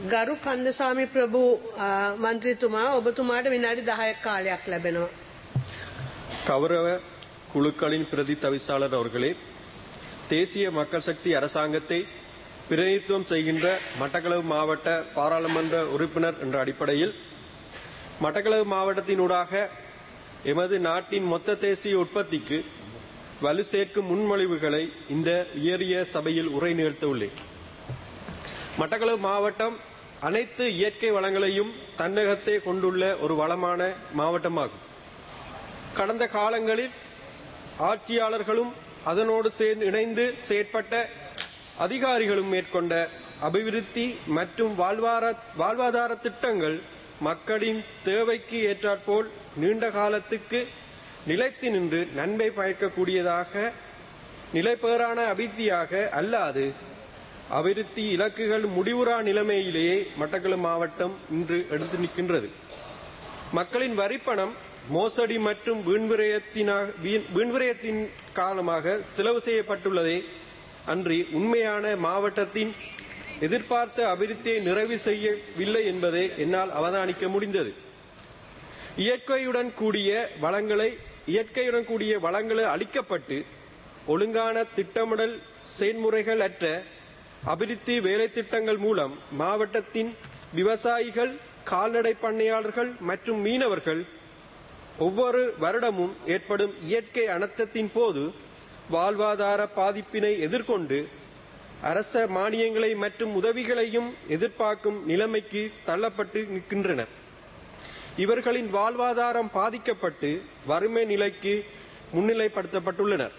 ගරු කන්දසාමි ප්‍රභූ අ, මන්ත්‍රීතුමා ඔබතුමාට විනාඩි 10ක් කාලයක් ලැබෙනවා. கௌரவ குழுக்களின் பிரதி தவிசாளர் அவர்களே தேசிய மக்கள் சக்தி அரசாங்கத்தை பிரதிநிதித்துவம் செய்கின்ற மட்டக்களவு மாவட்ட பாராளுமன்ற உறுப்பினர் என்ற அடிப்படையில் மட்டக்களவு மாவட்டத்தினூடாக எமது நாட்டின் மொத்த தேசிய உற்பத்திக்கு வலு சேர்க்கும் முன்மொழிவுகளை இந்த உயரிய சபையில் உரை நிகழ்த்த உள்ளேன் மட்டக்களவு மாவட்டம் அனைத்து இயற்கை வளங்களையும் தன்னகத்தே கொண்டுள்ள ஒரு வளமான மாவட்டமாகும் கடந்த காலங்களில் ஆட்சியாளர்களும் அதனோடு சேர்ந்து இணைந்து செயற்பட்ட அதிகாரிகளும் மேற்கொண்ட அபிவிருத்தி மற்றும் வாழ்வார வாழ்வாதார திட்டங்கள் மக்களின் தேவைக்கு ஏற்றாற்போல் நீண்ட காலத்துக்கு நிலைத்து நின்று நன்மை பயக்கக்கூடியதாக நிலைபேறான அபிவிருத்தியாக அல்லாது அபிவிருத்தி இலக்குகள் முடிவுறா நிலைமையிலேயே மட்டக்களப்பு மாவட்டம் இன்று எடுத்து நிற்கின்றது மக்களின் வரிப்பணம் மோசடி மற்றும் வீண்விரயத்தினா- வீண்- வீண்விரயத்தின் காரணமாக செலவு செய்யப்பட்டுள்ளதே அன்றி உண்மையான மாவட்டத்தின் எதிர்பார்த்த அபிவிருத்தியை நிறைவு செய்யவில்லை என்பதை என்னால் அவதானிக்க முடிந்தது இயற்கையுடன் கூடிய வளங்களை இயற்கையுடன் கூடிய வளங்களை அளிக்கப்பட்டு ஒழுங்கான திட்டமிடல் செயல்முறைகள் அற்ற அபிவிருத்தி வேலை திட்டங்கள் மூலம் மாவட்டத்தின் விவசாயிகள் கால்நடை பண்ணையாளர்கள் மற்றும் மீனவர்கள் ஒவ்வொரு வருடமும் ஏற்படும் இயற்கை அனர்த்தத்தின் போது வாழ்வாதார பாதிப்பினை எதிர்கொண்டு அரச மானியங்களை மற்றும் உதவிகளையும் எதிர்பார்க்கும் நிலைமைக்கு தள்ளப்பட்டு நிற்கின்றனர் இவர்களின் வாழ்வாதாரம் பாதிக்கப்பட்டு வறுமை நிலைக்கு முன்னிலைப்படுத்தப்பட்டுள்ளனர்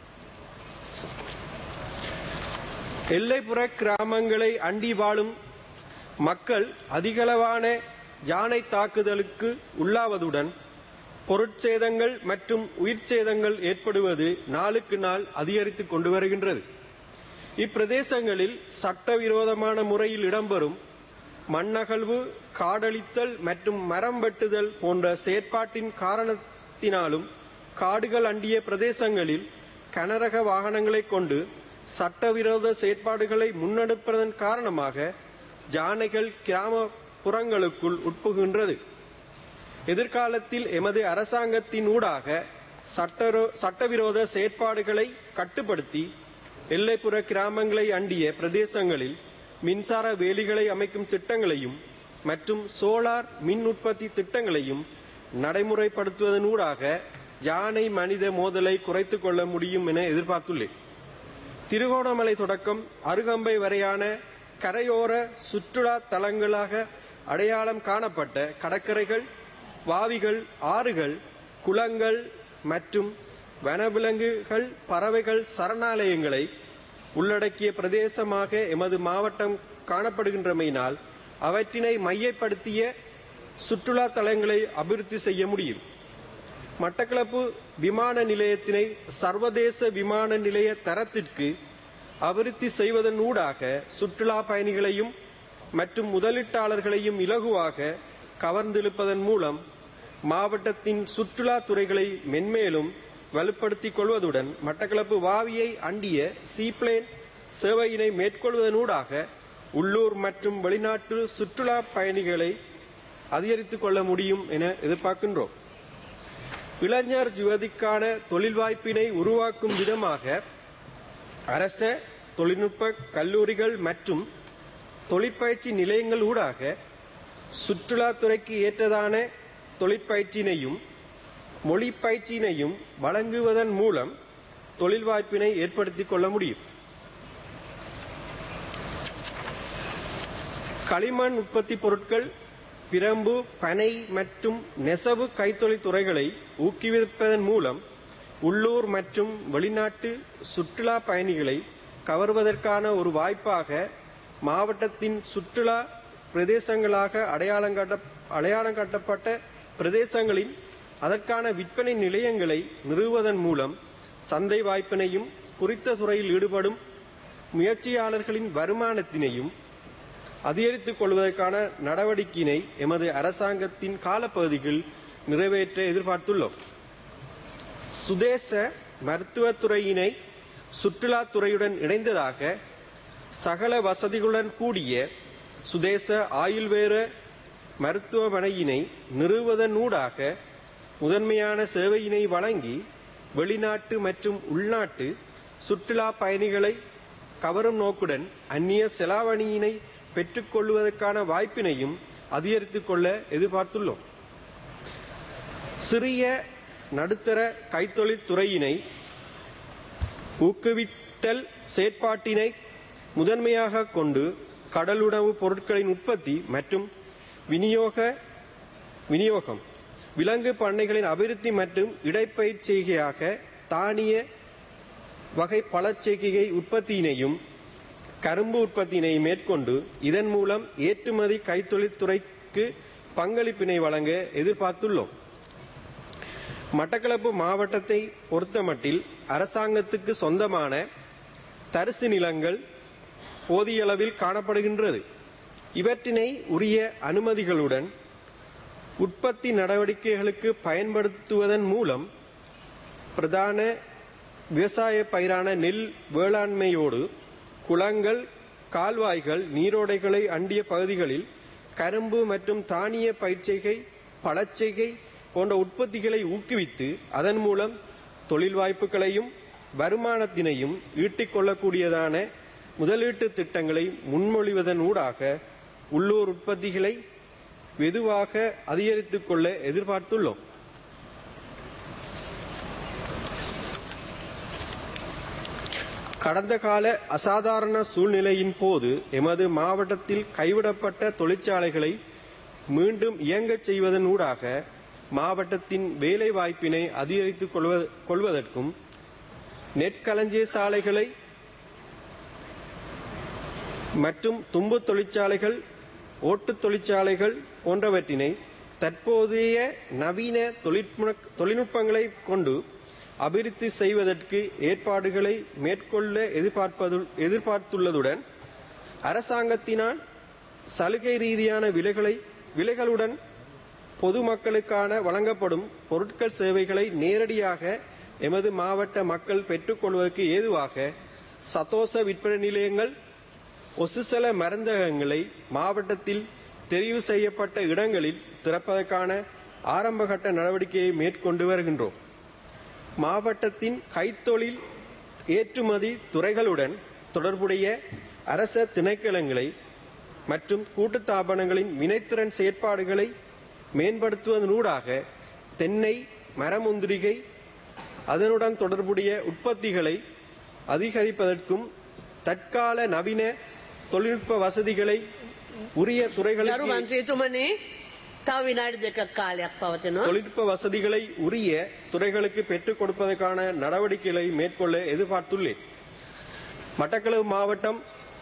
எல்லைப்புற கிராமங்களை அண்டி வாழும் மக்கள் அதிகளவான யானை தாக்குதலுக்கு உள்ளாவதுடன் பொருட்சேதங்கள் மற்றும் உயிர் சேதங்கள் ஏற்படுவது நாளுக்கு நாள் அதிகரித்துக் கொண்டு வருகின்றது இப்பிரதேசங்களில் சட்டவிரோதமான முறையில் இடம்பெறும் மண்ணகழ்வு காடழித்தல் மற்றும் மரம் வெட்டுதல் போன்ற செயற்பாட்டின் காரணத்தினாலும் காடுகள் அண்டிய பிரதேசங்களில் கனரக வாகனங்களை கொண்டு சட்டவிரோத செயற்பாடுகளை முன்னெடுப்பதன் காரணமாக யானைகள் கிராமப்புறங்களுக்குள் உட்புகின்றது எதிர்காலத்தில் எமது அரசாங்கத்தின் ஊடாக சட்டரோ சட்டவிரோத செயற்பாடுகளை கட்டுப்படுத்தி எல்லைப்புற கிராமங்களை அண்டிய பிரதேசங்களில் மின்சார வேலிகளை அமைக்கும் திட்டங்களையும் மற்றும் சோலார் மின் உற்பத்தி திட்டங்களையும் நடைமுறைப்படுத்துவதனூடாக யானை மனித மோதலை குறைத்துக் கொள்ள முடியும் என எதிர்பார்த்துள்ளேன் திருகோணமலை தொடக்கம் அருகம்பை வரையான கரையோர சுற்றுலா தலங்களாக அடையாளம் காணப்பட்ட கடற்கரைகள் வாவிகள் ஆறுகள் குளங்கள் மற்றும் வனவிலங்குகள் பறவைகள் சரணாலயங்களை உள்ளடக்கிய பிரதேசமாக எமது மாவட்டம் காணப்படுகின்றமையினால் அவற்றினை மையப்படுத்திய சுற்றுலா தலங்களை அபிவிருத்தி செய்ய முடியும் மட்டக்களப்பு விமான நிலையத்தினை சர்வதேச விமான நிலைய தரத்திற்கு அபிவிருத்தி செய்வதன் ஊடாக சுற்றுலா பயணிகளையும் மற்றும் முதலீட்டாளர்களையும் இலகுவாக கவர்ந்திழுப்பதன் மூலம் மாவட்டத்தின் சுற்றுலா துறைகளை மென்மேலும் வலுப்படுத்திக் கொள்வதுடன் மட்டக்களப்பு வாவியை அண்டிய சீப்ளேன் சேவையினை மேற்கொள்வதனூடாக உள்ளூர் மற்றும் வெளிநாட்டு சுற்றுலா பயணிகளை அதிகரித்துக் கொள்ள முடியும் என எதிர்பார்க்கின்றோம் இளைஞர் யுவதிக்கான தொழில் வாய்ப்பினை உருவாக்கும் விதமாக அரச தொழில்நுட்ப கல்லூரிகள் மற்றும் தொழிற்பயிற்சி நிலையங்கள் ஊடாக சுற்றுலாத்துறைக்கு ஏற்றதான தொழிற்பயிற்சியினையும் மொழி பயிற்சியினையும் வழங்குவதன் மூலம் தொழில் வாய்ப்பினை ஏற்படுத்திக் கொள்ள முடியும் களிமண் உற்பத்தி பொருட்கள் பிரம்பு பனை மற்றும் நெசவு கைத்தொழில் துறைகளை ஊக்குவிப்பதன் மூலம் உள்ளூர் மற்றும் வெளிநாட்டு சுற்றுலா பயணிகளை கவர்வதற்கான ஒரு வாய்ப்பாக மாவட்டத்தின் சுற்றுலா பிரதேசங்களாக அடையாளம் காட்ட அடையாளம் காட்டப்பட்ட பிரதேசங்களின் அதற்கான விற்பனை நிலையங்களை நிறுவுவதன் மூலம் சந்தை வாய்ப்பினையும் குறித்த துறையில் ஈடுபடும் முயற்சியாளர்களின் வருமானத்தினையும் அதிகரித்துக் கொள்வதற்கான நடவடிக்கையினை எமது அரசாங்கத்தின் காலப்பகுதியில் நிறைவேற்ற எதிர்பார்த்துள்ளோம் சுதேச மருத்துவத்துறையினை சுற்றுலாத்துறையுடன் இணைந்ததாக சகல வசதிகளுடன் கூடிய சுதேச ஆயுள்வேர மருத்துவமனையினை நிறுவுவதனூடாக முதன்மையான சேவையினை வழங்கி வெளிநாட்டு மற்றும் உள்நாட்டு சுற்றுலா பயணிகளை கவரும் நோக்குடன் அந்நிய செலாவணியினை பெற்றுக்கொள்வதற்கான வாய்ப்பினையும் அதிகரித்துக் கொள்ள எதிர்பார்த்துள்ளோம் சிறிய நடுத்தர கைத்தொழில் துறையினை ஊக்குவித்தல் செயற்பாட்டினை முதன்மையாக கொண்டு கடலுணவு பொருட்களின் உற்பத்தி மற்றும் விநியோக விநியோகம் விலங்கு பண்ணைகளின் அபிவிருத்தி மற்றும் இடைப்பயிற்சிகையாக தானிய வகை பழச்செய்கை உற்பத்தியினையும் கரும்பு பொருட்பத்தினை மேற்கொண்டு இதன் மூலம் ஏற்றுமதி கைத்தொழில் துறைக்கு பங்களிப்பினை வழங்க எதிர்பார்த்துள்ளோம் மட்டக்களப்பு மாவட்டத்தை பொறுத்தமட்டில் அரசாங்கத்துக்கு சொந்தமான தரிசு நிலங்கள் போதிய அளவில் காணப்படுகின்றது இவற்றினை உரிய அனுமதிகளுடன் உற்பத்தி நடவடிக்கைகளுக்கு பயன்படுத்துவதன் மூலம் பிரதான விவசாய பயிரான நெல் வேளாண்மையோடு குளங்கள் கால்வாய்கள் நீரோடைகளை அண்டிய பகுதிகளில் கரும்பு மற்றும் தானிய பயிர்ச்செய்கை பழச்செய்கை போன்ற உற்பத்திகளை ஊக்குவித்து அதன் மூலம் தொழில் வாய்ப்புகளையும் வருமானத்தினையும் ஈட்டிக் கொள்ளக்கூடியதான முதலீட்டு திட்டங்களை முன்மொழிவதன் ஊடாக உள்ளூர் உற்பத்திகளை வெகுவாக அதிகரித்துக் கொள்ள எதிர்பார்த்துள்ளோம் கடந்த கால அசாதாரண சூழ்நிலையின் போது எமது மாவட்டத்தில் கைவிடப்பட்ட தொழிற்சாலைகளை மீண்டும் இயங்கச் செய்வதன் ஊடாக மாவட்டத்தின் வேலை வாய்ப்பினை அதிகரித்துக் கொள்வ- கொள்வதற்கும் நெற்களஞ்சிய சாலைகளை மற்றும் தும்பு தொழிற்சாலைகள் ஓட்டுத் தொழிற்சாலைகள் போன்றவற்றினை தற்போதைய நவீன தொழில்நுட்ப- தொழில்நுட்பங்களை கொண்டு அபிவிருத்தி செய்வதற்கு ஏற்பாடுகளை மேற்கொள்ள எதிர்பார்ப்பது எதிர்பார்த்துள்ளதுடன் அரசாங்கத்தினால் சலுகை ரீதியான விலைகளை விலைகளுடன் பொதுமக்களுக்கான வழங்கப்படும் பொருட்கள் சேவைகளை நேரடியாக எமது மாவட்ட மக்கள் பெற்றுக்கொள்வதற்கு ஏதுவாக சதோச விற்பனை நிலையங்கள் ஒசுசல மருந்தகங்களை மாவட்டத்தில் தெரிவு செய்யப்பட்ட இடங்களில் திறப்பதற்கான ஆரம்பகட்ட நடவடிக்கையை மேற்கொண்டு வருகின்றோம் மாவட்டத்தின் கைத்தொழில் ஏற்றுமதி துறைகளுடன் தொடர்புடைய அரச திணைக்களங்களை மற்றும் கூட்டுத்தாபனங்களின் வினைத்திறன் செயற்பாடுகளை மேம்படுத்துவதனூடாக தென்னை மரமுந்திரிகை அதனுடன் தொடர்புடைய உற்பத்திகளை அதிகரிப்பதற்கும் தற்கால நவீன தொழில்நுட்ப வசதிகளை உரிய ගරු துறைகளுக்கு මන්ත්‍රීතුමනි තව විනාඩි දෙකක් කාලයක් පවතිනවා. தொழில்நுட்ப வசதிகளை உரிய துறைகளுக்கு பெற்றுக் கொடுப்பதற்கான நடவடிக்கைகளை மேற்கொள்ள எதிர்பார்த்துள்ளேன் மட்டக்களப்பு மாவட்டம்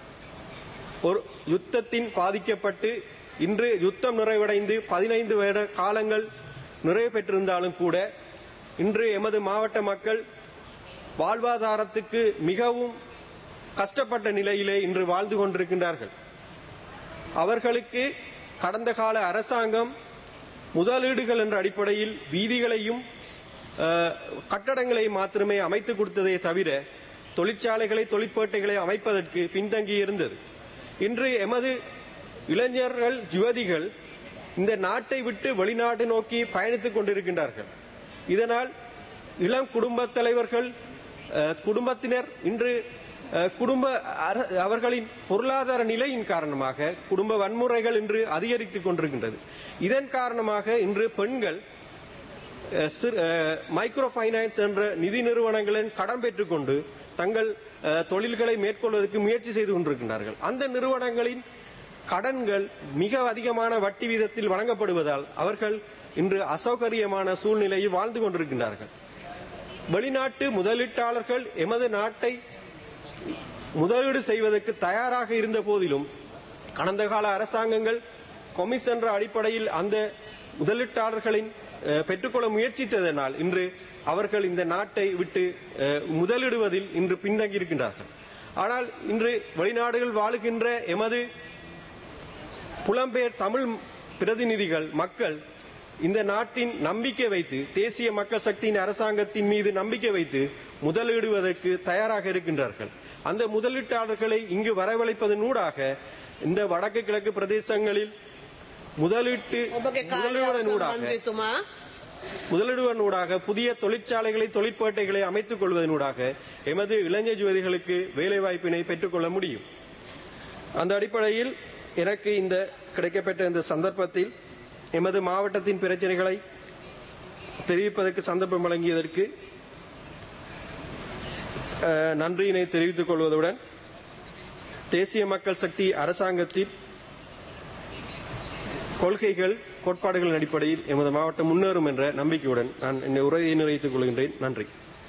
ஒரு யுத்தத்தின் பாதிக்கப்பட்டு இன்று யுத்தம் நிறைவடைந்து பதினைந்து வருட காலங்கள் நிறைவு பெற்றிருந்தாலும் கூட இன்று எமது மாவட்ட மக்கள் வாழ்வாதாரத்துக்கு மிகவும் கஷ்டப்பட்ட நிலையிலே இன்று வாழ்ந்து கொண்டிருக்கின்றார்கள் அவர்களுக்கு கடந்த கால அரசாங்கம் முதலீடுகள் என்ற அடிப்படையில் வீதிகளையும் அஹ், கட்டடங்களை மாத்திரமே அமைத்து கொடுத்ததே தவிர தொழிற்சாலைகளை தொழிற்பேட்டைகளை அமைப்பதற்கு பின்தங்கி இருந்தது இன்று எமது இளைஞர்கள் யுவதிகள் இந்த நாட்டை விட்டு வெளிநாடு நோக்கி பயணித்துக் கொண்டிருக்கின்றார்கள் இதனால் இளம் குடும்பத் தலைவர்கள் அஹ், குடும்பத்தினர் இன்று அஹ், குடும்ப அர- அவர்களின் பொருளாதார நிலையின் காரணமாக குடும்ப வன்முறைகள் இன்று அதிகரித்துக் கொண்டிருக்கின்றது இதன் காரணமாக இன்று பெண்கள் அஹ், சிறு- அஹ், மைக்ரோ ஃபைனான்ஸ் என்ற நிதி நிறுவனங்களின் கடன் பெற்றுக்கொண்டு தங்கள் அஹ், தொழில்களை மேற்கொள்வதற்கு முயற்சி செய்து கொண்டிருக்கின்றார்கள் அந்த நிறுவனங்களின் கடன்கள் மிக அதிகமான வட்டி வீதத்தில் வழங்கப்படுவதால் அவர்கள் இன்று அசௌகரியமான சூழ்நிலையில் வாழ்ந்து கொண்டிருக்கின்றார்கள் வெளிநாட்டு முதலீட்டாளர்கள் எமது நாட்டை முதலீடு செய்வதற்கு தயாராக இருந்த போதிலும் கடந்த கால அரசாங்கங்கள் கொமிஷன் என்ற அடிப்படையில் அந்த முதலீட்டாளர்களின் அஹ், பெற்றுக்கொள்ள முயற்சித்ததனால் இன்று அவர்கள் இந்த நாட்டை விட்டு அஹ், முதலிடுவதில் இன்று பின்தங்கி இருக்கின்றார்கள் ஆனால் இன்று வெளிநாடுகள் வாழுகின்ற எமது புலம்பெயர் தமிழ் பிரதிநிதிகள் மக்கள் இந்த நாட்டின் நம்பிக்கை வைத்து தேசிய மக்கள் சக்தியின் அரசாங்கத்தின் மீது நம்பிக்கை வைத்து முதலீடுவதற்கு தயாராக இருக்கின்றார்கள் அந்த முதலீட்டாளர்களை இங்கு வரவழைப்பதன் ஊடாக இந்த வடக்கு கிழக்கு பிரதேசங்களில் முதலீட்டு ඔබගේ කාලය முதலீடுவதனூடாக මන්ත්‍රීතුමා முதலிடுவதனூடாக புதிய தொழிற்சாலைகளை தொழிற்பேட்டைகளை அமைத்துக் கொள்வதனூடாக எமது இளைஞர் யுவதிகளுக்கு வேலைவாய்ப்பினை பெற்றுக்கொள்ள முடியும் அந்த அடிப்படையில் எனக்கு இந்த கிடைக்கப்பெற்ற இந்த சந்தர்ப்பத்தில் எமது மாவட்டத்தின் பிரச்சனைகளை தெரிவிப்பதற்கு சந்தர்ப்பம் வழங்கியதற்கு அஹ், நன்றியினை தெரிவித்துக் கொள்வதுடன் தேசிய மக்கள் சக்தி அரசாங்கத்தின் கொள்கைகள் கோட்பாடுகளின் அடிப்படையில் எமது மாவட்டம் முன்னேறும் என்ற நம்பிக்கையுடன் நான் என்னை உரையை நிறைவேற்றிக் கொள்கின்றேன் நன்றி